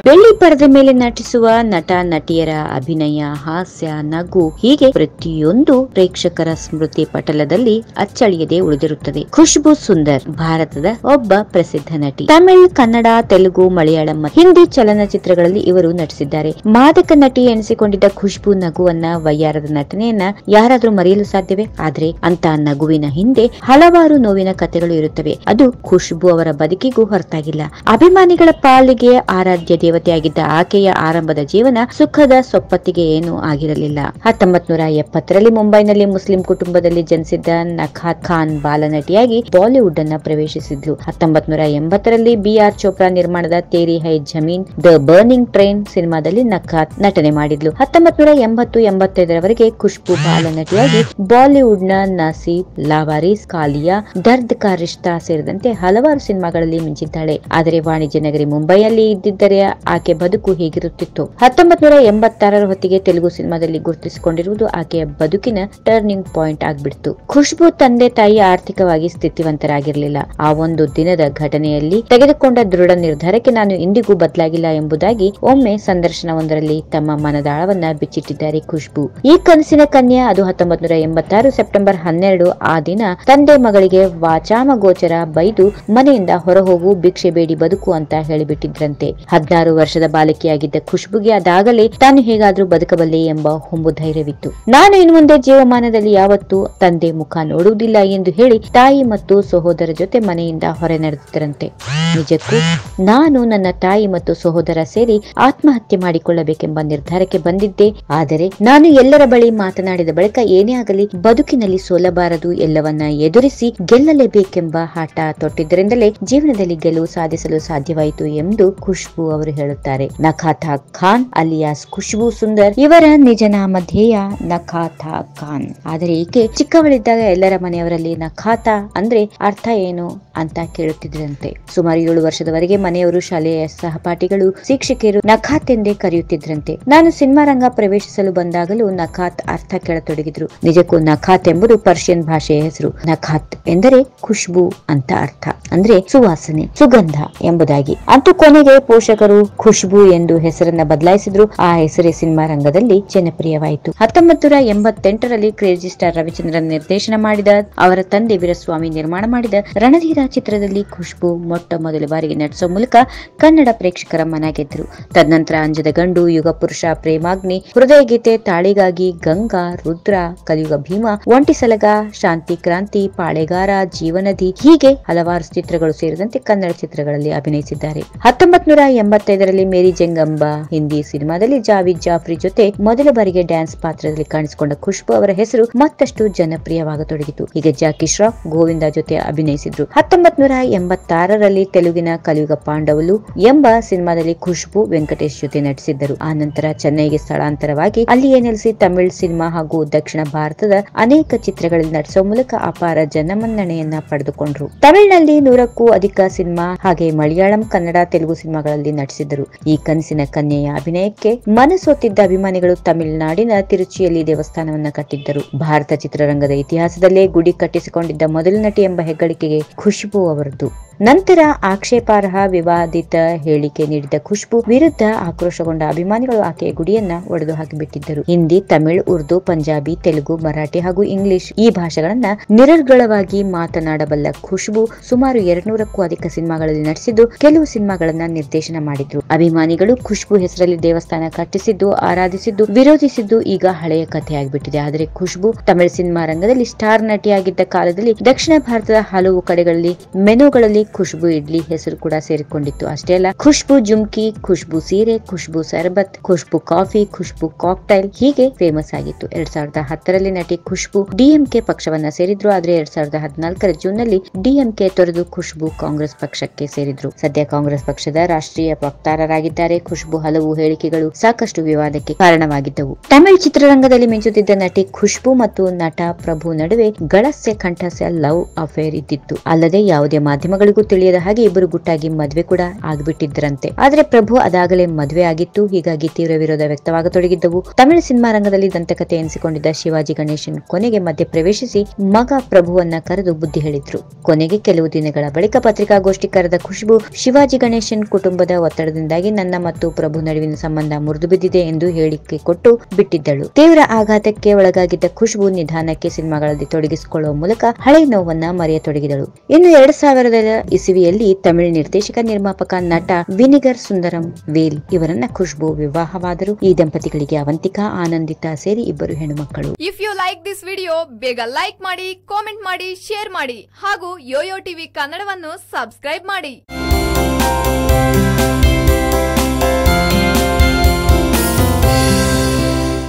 ಬೆಳ್ಳಿ ಪರದೆ ಮೇಲೆ ನಟಿಸುವ ನಟ ನಟಿಯರ ಅಭಿನಯ ಹಾಸ್ಯ ನಗು ಹೀಗೆ ಪ್ರತಿಯೊಂದು ಪ್ರೇಕ್ಷಕರ ಸ್ಮೃತಿ ಪಟಲದಲ್ಲಿ ಅಚ್ಚಳಿಯದೆ ಉಳಿದಿರುತ್ತದೆ ಖುಷ್ಬು ಸುಂದರ್ ಭಾರತದ ಒಬ್ಬ ಪ್ರಸಿದ್ಧ ನಟಿ ತಮಿಳ್ ಕನ್ನಡ ತೆಲುಗು ಮಲಯಾಳಂ ಮತ್ತು ಹಿಂದಿ ಚಲನಚಿತ್ರಗಳಲ್ಲಿ ಇವರು ನಟಿಸಿದ್ದಾರೆ ಮಾದಕ ನಟಿ ಎನಿಸಿಕೊಂಡಿದ್ದ ಖುಷ್ಬು ನಗುವನ್ನ ವಯ್ಯಾರದ ನಟನೆಯನ್ನ ಯಾರಾದ್ರೂ ಮರೆಯಲು ಸಾಧ್ಯವೇ ಆದ್ರೆ ಅಂತ ನಗುವಿನ ಹಿಂದೆ ಹಲವಾರು ನೋವಿನ ಕಥೆಗಳು ಇರುತ್ತವೆ ಅದು ಖುಷ್ಬು ಅವರ ಬದುಕಿಗೂ ಹೊರತಾಗಿಲ್ಲ ಅಭಿಮಾನಿಗಳ ಪಾಲಿಗೆ ಆರಾಧ್ಯ ದೇವತೆಯಾಗಿದ್ದ ಆಕೆಯ ಆರಂಭದ ಜೀವನ ಸುಖದ ಸೊಪ್ಪತ್ತಿಗೆ ಏನೂ ಆಗಿರಲಿಲ್ಲ ಹತ್ತೊಂಬತ್ ನೂರ ಎಪ್ಪತ್ತರಲ್ಲಿ ಮುಂಬೈನಲ್ಲಿ ಮುಸ್ಲಿಂ ಕುಟುಂಬದಲ್ಲಿ ಜನಿಸಿದ್ದ ನಖಾತ್ ಖಾನ್ ಬಾಲನಟಿಯಾಗಿ ಬಾಲಿವುಡ್ ಅನ್ನ ಪ್ರವೇಶಿಸಿದ್ಲು ಹತ್ತೊಂಬತ್ ನೂರ ಎಂಬತ್ತರಲ್ಲಿ ಬಿ ಆರ್ ಚೋಪ್ರಾ ನಿರ್ಮಾಣದ ತೇರಿ ಹೈ ಜಮೀನ್ ದ ಬರ್ನಿಂಗ್ ಟ್ರೈನ್ ಸಿನಿಮಾದಲ್ಲಿ ನಖಾತ್ ನಟನೆ ಮಾಡಿದ್ಲು ಹತ್ತೊಂಬತ್ ನೂರ ಎಂಬತ್ತು ಎಂಬತ್ತೈದರವರೆಗೆ ಖುಷ್ಬು ಬಾಲನಟಿಯಾಗಿ ಬಾಲಿವುಡ್ ನ ನಸೀಬ್ ಲಾವಾರಿಸ್ ಕಾಲಿಯಾ ದರ್ದ್ ಕಾ ರಿಶ್ತಾ ಸೇರಿದಂತೆ ಹಲವಾರು ಸಿನಿಮಾಗಳಲ್ಲಿ ಮಿಂಚಿದ್ದಾಳೆ ಆದರೆ ವಾಣಿಜ್ಯ ನಗರಿ ಮುಂಬೈಯಲ್ಲಿ ಇದ್ದಿದ್ದರೆ ಆಕೆ ಬದುಕು ಹೇಗಿರುತ್ತಿತ್ತು ಹತ್ತೊಂಬತ್ ನೂರ ಎಂಬತ್ತಾರರ ಹೊತ್ತಿಗೆ ತೆಲುಗು ಸಿನಿಮಾದಲ್ಲಿ ಗುರುತಿಸಿಕೊಂಡಿರುವುದು ಆಕೆಯ ಬದುಕಿನ ಟರ್ನಿಂಗ್ ಪಾಯಿಂಟ್ ಆಗ್ಬಿಡ್ತು ಖುಷ್ಬು ತಂದೆ ತಾಯಿ ಆರ್ಥಿಕವಾಗಿ ಸ್ಥಿತಿವಂತರಾಗಿರಲಿಲ್ಲ ಆ ಒಂದು ದಿನದ ಘಟನೆಯಲ್ಲಿ ತೆಗೆದುಕೊಂಡ ದೃಢ ನಿರ್ಧಾರಕ್ಕೆ ನಾನು ಇಂದಿಗೂ ಬದಲಾಗಿಲ್ಲ ಎಂಬುದಾಗಿ ಒಮ್ಮೆ ಸಂದರ್ಶನವೊಂದರಲ್ಲಿ ತಮ್ಮ ಮನದಾಳವನ್ನ ಬಿಚ್ಚಿಟ್ಟಿದ್ದಾರೆ ಖುಷ್ಬು ಈ ಕನಸಿನ ಕನ್ಯಾ ಅದು ಹತ್ತೊಂಬತ್ ನೂರ ಎಂಬತ್ತಾರು ಸೆಪ್ಟೆಂಬರ್ ಹನ್ನೆರಡು ಆ ದಿನ ತಂದೆ ಮಗಳಿಗೆ ವಾಚಾಮ ಗೋಚರ ಬೈದು ಮನೆಯಿಂದ ಹೊರಹೋಗು ಭಿಕ್ಷೆ ಬೇಡಿ ಬದುಕು ಅಂತ ಹೇಳಿಬಿಟ್ಟಿದ್ರಂತೆ ಹದಿನಾರು ವರ್ಷದ ಬಾಲಕಿಯಾಗಿದ್ದ ಖುಷ್ಬುಗೆ ಅದಾಗಲೇ ತಾನು ಹೇಗಾದ್ರೂ ಬದುಕಬಲ್ಲೆ ಎಂಬ ಹೊಂಬು ಧೈರ್ಯವಿತ್ತು ನಾನು ಇನ್ನು ಮುಂದೆ ಜೀವಮಾನದಲ್ಲಿ ಯಾವತ್ತೂ ತಂದೆ ಮುಖ ನೋಡುವುದಿಲ್ಲ ಎಂದು ಹೇಳಿ ತಾಯಿ ಮತ್ತು ಸಹೋದರ ಜೊತೆ ಮನೆಯಿಂದ ಹೊರ ನಡೆದಿದ್ದರಂತೆ ನಿಜಕ್ಕೂ ನಾನು ನನ್ನ ತಾಯಿ ಮತ್ತು ಸಹೋದರ ಸೇರಿ ಆತ್ಮಹತ್ಯೆ ಮಾಡಿಕೊಳ್ಳಬೇಕೆಂಬ ನಿರ್ಧಾರಕ್ಕೆ ಬಂದಿದ್ದೆ ಆದರೆ ನಾನು ಎಲ್ಲರ ಬಳಿ ಮಾತನಾಡಿದ ಬಳಿಕ ಏನೇ ಆಗಲಿ ಬದುಕಿನಲ್ಲಿ ಸೋಲಬಾರದು ಎಲ್ಲವನ್ನ ಎದುರಿಸಿ ಗೆಲ್ಲಲೇಬೇಕೆಂಬ ಹಠ ತೊಟ್ಟಿದ್ದರಿಂದಲೇ ಜೀವನದಲ್ಲಿ ಗೆಲುವು ಸಾಧಿಸಲು ಸಾಧ್ಯವಾಯಿತು ಎಂದು ಖುಷ್ಬು ಅವರು ಹೇಳುತ್ತಾರೆ ನಖಾತಾ ಖಾನ್ ಅಲಿಯಾಸ್ ಖುಷ್ಬು ಸುಂದರ್ ಇವರ ನಿಜ ನಾಮ ಧ್ಯೇಯ ನಖಾತಾ ಖಾನ್ ಆದರೆ ಈಕೆ ಚಿಕ್ಕವಳಿದ್ದಾಗ ಎಲ್ಲರ ಮನೆಯವರಲ್ಲಿ ನಖಾತಾ ಅಂದ್ರೆ ಅರ್ಥ ಏನು ಅಂತ ಕೇಳುತ್ತಿದ್ರಂತೆ ಸುಮಾರು ಏಳು ವರ್ಷದವರೆಗೆ ಮನೆಯವರು ಶಾಲೆಯ ಸಹಪಾಠಿಗಳು ಶಿಕ್ಷಕಿಯರು ನಖಾತ್ ಎಂದೇ ಕರೆಯುತ್ತಿದ್ರಂತೆ ನಾನು ಸಿನಿಮಾ ರಂಗ ಪ್ರವೇಶಿಸಲು ಬಂದಾಗಲೂ ನಖಾತ್ ಅರ್ಥ ಕೇಳತೊಡಗಿದ್ರು ನಿಜಕ್ಕೂ ನಖಾತ್ ಎಂಬುದು ಪರ್ಷಿಯನ್ ಭಾಷೆಯ ಹೆಸರು ನಖಾತ್ ಎಂದರೆ ಖುಷ್ಬು ಅಂತ ಅರ್ಥ ಅಂದ್ರೆ ಸುವಾಸನೆ ಸುಗಂಧ ಎಂಬುದಾಗಿ ಅಂತೂ ಕೊನೆಗೆ ಪೋಷಕರು ಖುಷ್ಬು ಎಂದು ಹೆಸರನ್ನ ಬದಲಾಯಿಸಿದ್ರು ಆ ಹೆಸರೇ ಸಿನಿಮಾ ರಂಗದಲ್ಲಿ ಜನಪ್ರಿಯವಾಯಿತು ಹತ್ತೊಂಬತ್ತು ನೂರ ಎಂಬತ್ತೆಂಟರಲ್ಲಿ ಕ್ರೇಜಿ ಸ್ಟಾರ್ ರವಿಚಂದ್ರನ್ ನಿರ್ದೇಶನ ಮಾಡಿದ ಅವರ ತಂದೆ ವೀರಸ್ವಾಮಿ ನಿರ್ಮಾಣ ಮಾಡಿದ ರಣಧೀರ ಚಿತ್ರದಲ್ಲಿ ಖುಷ್ಬು ಮೊಟ್ಟ ಮೊದಲ ಬಾರಿಗೆ ನಟಿಸುವ ಮೂಲಕ ಕನ್ನಡ ಪ್ರೇಕ್ಷಕರ ಮನ ಗೆದ್ರು ತದನಂತರ ಅಂಜದ ಗಂಡು ಯುಗ ಪುರುಷ ಪ್ರೇಮಾಗ್ನಿ ಹೃದಯ ಗೀತೆ ತಾಳಿಗಾಗಿ ಗಂಗಾ ರುದ್ರ ಕಲಿಯುಗ ಭೀಮ ಒಂಟಿ ಸಲಗ ಶಾಂತಿ ಕ್ರಾಂತಿ ಪಾಳೆಗಾರ ಜೀವನದಿ ಹೀಗೆ ಹಲವಾರು ಚಿತ್ರಗಳು ಸೇರಿದಂತೆ ಕನ್ನಡ ಚಿತ್ರಗಳಲ್ಲಿ ಅಭಿನಯಿಸಿದ್ದಾರೆ ಹತ್ತೊಂಬತ್ ನೂರ ಎಂಬತ್ತೈದರಲ್ಲಿ ಮೇರಿ ಜಂಗಂಬ ಹಿಂದಿ ಸಿನಿಮಾದಲ್ಲಿ ಜಾವಿದ್ ಜಾಫ್ರಿ ಜೊತೆ ಮೊದಲ ಬಾರಿಗೆ ಡ್ಯಾನ್ಸ್ ಪಾತ್ರದಲ್ಲಿ ಕಾಣಿಸಿಕೊಂಡ ಖುಷ್ಬು ಅವರ ಹೆಸರು ಮತ್ತಷ್ಟು ಜನಪ್ರಿಯವಾಗತೊಡಗಿತು ಈಗ ಜಾಕಿ ಶ್ರಾಫ್ ಗೋವಿಂದ ಜೊತೆ ಅಭಿನಯಿಸಿದ್ರು ಹತ್ತೊಂಬತ್ ನೂರ ಎಂಬತ್ತಾರರಲ್ಲಿ ತೆಲುಗಿನ ಕಲಿಯುಗ ಪಾಂಡವಲು ಎಂಬ ಸಿನಿಮಾದಲ್ಲಿ ಖುಷ್ಬು ವೆಂಕಟೇಶ್ ಜೊತೆ ನಟಿಸಿದ್ದರು ಆ ನಂತರ ಚೆನ್ನೈಗೆ ಸ್ಥಳಾಂತರವಾಗಿ ಅಲ್ಲಿಯೇ ನೆಲೆಸಿ ತಮಿಳ್ ಸಿನಿಮಾ ಹಾಗೂ ದಕ್ಷಿಣ ಭಾರತದ ಅನೇಕ ಚಿತ್ರಗಳಲ್ಲಿ ನಟಿಸುವ ಮೂಲಕ ಅಪಾರ ಜನಮನ್ನಣೆಯನ್ನ ಪಡೆದುಕೊಂಡ್ರು ತಮಿಳಿನಲ್ಲಿ ನೂರಕ್ಕೂ ಅಧಿಕ ಸಿನಿಮಾ ಹಾಗೆ ಮಲಯಾಳಂ ಕನ್ನಡ ತೆಲುಗು ಸಿನಿಮಾಗಳಲ್ಲಿ ನಟಿಸಿದ್ದರು ಈ ಕನಸಿನ ಕನ್ಯೆಯ ಅಭಿನಯಕ್ಕೆ ಮನಸೋತಿದ್ದ ಅಭಿಮಾನಿಗಳು ತಮಿಳುನಾಡಿನ ತಿರುಚಿಯಲ್ಲಿ ದೇವಸ್ಥಾನವನ್ನ ಕಟ್ಟಿದ್ದರು ಭಾರತ ಚಿತ್ರರಂಗದ ಇತಿಹಾಸದಲ್ಲೇ ಗುಡಿ ಕಟ್ಟಿಸಿಕೊಂಡಿದ್ದ ಮೊದಲ ನಟಿ ಎಂಬ ಹೆಗ್ಗಳಿಕೆಗೆ ಖುಷ್ಬು ಅವರದ್ದು ನಂತರ ಆಕ್ಷೇಪಾರ್ಹ ವಿವಾದಿತ ಹೇಳಿಕೆ ನೀಡಿದ ಖುಷ್ಬು ವಿರುದ್ಧ ಆಕ್ರೋಶಗೊಂಡ ಅಭಿಮಾನಿಗಳು ಆಕೆಯ ಗುಡಿಯನ್ನ ಒಡೆದು ಹಾಕಿಬಿಟ್ಟಿದ್ದರು ಹಿಂದಿ ತಮಿಳ್ ಉರ್ದು ಪಂಜಾಬಿ ತೆಲುಗು ಮರಾಠಿ ಹಾಗೂ ಇಂಗ್ಲಿಷ್ ಈ ಭಾಷೆಗಳನ್ನ ನಿರರ್ಗಳವಾಗಿ ಮಾತನಾಡಬಲ್ಲ ಖುಷ್ಬು ಸುಮಾರು ಎರಡ್ನೂರಕ್ಕೂ ಅಧಿಕ ಸಿನಿಮಾಗಳಲ್ಲಿ ನಟಿಸಿದ್ದು ಕೆಲವು ಸಿನಿಮಾಗಳನ್ನ ನಿರ್ದೇಶನ ಮಾಡಿದ್ರು ಅಭಿಮಾನಿಗಳು ಖುಷ್ಬು ಹೆಸರಲ್ಲಿ ದೇವಸ್ಥಾನ ಕಟ್ಟಿಸಿದ್ದು ಆರಾಧಿಸಿದ್ದು ವಿರೋಧಿಸಿದ್ದು ಈಗ ಹಳೆಯ ಕಥೆಯಾಗ್ಬಿಟ್ಟಿದೆ ಆದರೆ ಖುಷ್ಬು ತಮಿಳ್ ಸಿನಿಮಾ ರಂಗದಲ್ಲಿ ಸ್ಟಾರ್ ನಟಿಯಾಗಿದ್ದ ಕಾಲದಲ್ಲಿ ದಕ್ಷಿಣ ಭಾರತದ ಹಲವು ಕಡೆಗಳಲ್ಲಿ ಮೆನುಗಳಲ್ಲಿ ಖುಷ್ಬು ಇಡ್ಲಿ ಹೆಸರು ಕೂಡ ಸೇರಿಕೊಂಡಿತ್ತು ಅಷ್ಟೇ ಅಲ್ಲ ಖುಷ್ಬು ಜುಮ್ಕಿ ಖುಷ್ಬು ಸೀರೆ ಖುಷ್ಬು ಸರ್ಬತ್ ಖುಷ್ಬು ಕಾಫಿ ಖುಷ್ಬು ಕಾಕ್ಟೈಲ್ ಹೀಗೆ ಫೇಮಸ್ ಆಗಿತ್ತು ಎರಡ್ ಸಾವಿರದ ಹತ್ತರಲ್ಲಿ ನಟಿ ಖುಷ್ಬು ಡಿಎಂಕೆ ಪಕ್ಷವನ್ನ ಸೇರಿದ್ರು ಆದ್ರೆ ಎರಡ್ ಸಾವಿರದ ಹದಿನಾಲ್ಕರ ಜೂನ್ ನಲ್ಲಿ ಡಿಎಂಕೆ ತೊರೆದು ಖುಷ್ಬು ಕಾಂಗ್ರೆಸ್ ಪಕ್ಷಕ್ಕೆ ಸೇರಿದ್ರು ಸದ್ಯ ಕಾಂಗ್ರೆಸ್ ಪಕ್ಷದ ರಾಷ್ಟ್ರೀಯ ವಕ್ತಾರರಾಗಿದ್ದಾರೆ ಖುಷ್ಬು ಹಲವು ಹೇಳಿಕೆಗಳು ಸಾಕಷ್ಟು ವಿವಾದಕ್ಕೆ ಕಾರಣವಾಗಿದ್ದವು ತಮಿಳ್ ಚಿತ್ರರಂಗದಲ್ಲಿ ಮಿಂಚುತ್ತಿದ್ದ ನಟಿ ಖುಷ್ಬು ಮತ್ತು ನಟ ಪ್ರಭು ನಡುವೆ ಗಳಸ್ಯ ಕಂಠಸ್ಯ ಲವ್ ಅಫೇರ್ ಇದ್ದಿತ್ತು ಅಲ್ಲದೆ ಯಾವುದೇ ಮಾಧ್ಯಮಗಳು ಯಾರಿಗೂ ತಿಳಿಯದ ಹಾಗೆ ಇಬ್ಬರು ಗುಟ್ಟಾಗಿ ಮದ್ವೆ ಕೂಡ ಆಗ್ಬಿಟ್ಟಿದ್ರಂತೆ ಆದ್ರೆ ಪ್ರಭು ಅದಾಗಲೇ ಮದ್ವೆ ಆಗಿತ್ತು ಹೀಗಾಗಿ ತೀವ್ರ ವಿರೋಧ ವ್ಯಕ್ತವಾಗತೊಡಗಿದ್ದವು ತಮಿಳು ಸಿನಿಮಾ ರಂಗದಲ್ಲಿ ದಂತಕತೆ ಎನಿಸಿಕೊಂಡಿದ್ದ ಶಿವಾಜಿ ಗಣೇಶನ್ ಕೊನೆಗೆ ಮಧ್ಯೆ ಪ್ರವೇಶಿಸಿ ಮಗ ಪ್ರಭುವನ್ನ ಕರೆದು ಬುದ್ಧಿ ಹೇಳಿದ್ರು ಕೊನೆಗೆ ಕೆಲವು ದಿನಗಳ ಬಳಿಕ ಪತ್ರಿಕಾಗೋಷ್ಠಿ ಕರೆದ ಖುಷ್ಬು ಶಿವಾಜಿ ಗಣೇಶನ್ ಕುಟುಂಬದ ಒತ್ತಡದಿಂದಾಗಿ ನನ್ನ ಮತ್ತು ಪ್ರಭು ನಡುವಿನ ಸಂಬಂಧ ಮುರಿದು ಬಿದ್ದಿದೆ ಎಂದು ಹೇಳಿಕೆ ಕೊಟ್ಟು ಬಿಟ್ಟಿದ್ದಳು ತೀವ್ರ ಆಘಾತಕ್ಕೆ ಒಳಗಾಗಿದ್ದ ಖುಷ್ಬು ನಿಧಾನಕ್ಕೆ ಸಿನಿಮಾಗಳಲ್ಲಿ ತೊಡಗಿಸಿಕೊಳ್ಳುವ ಮೂಲಕ ಹಳೆ ನೋವನ್ನ ಮರೆಯತೊಡಗಿದಳು ಇನ್ನು ಎರಡ್ ಸಾವಿರದ ಇಸವಿಯಲ್ಲಿ ತಮಿಳು ನಿರ್ದೇಶಕ ನಿರ್ಮಾಪಕ ನಟ ವಿನಿಗರ್ ಸುಂದರಂ ವೇಲ್ ಇವರನ್ನ ಖುಷ್ಬು ವಿವಾಹವಾದರು ಈ ದಂಪತಿಗಳಿಗೆ ಅವಂತಿಕಾ ಆನಂದಿತಾ ಸೇರಿ ಇಬ್ಬರು ಹೆಣ್ಣುಮಕ್ಕಳು if you like this video ಬೇಗ ಲೈಕ್ ಮಾಡಿ ಕಾಮೆಂಟ್ ಮಾಡಿ ಶೇರ್ ಮಾಡಿ ಹಾಗೂ ಯೋಯೋ ಟಿವಿ ಕನ್ನಡವನ್ನು ಸಬ್ಸ್ಕ್ರೈಬ್ ಮಾಡಿ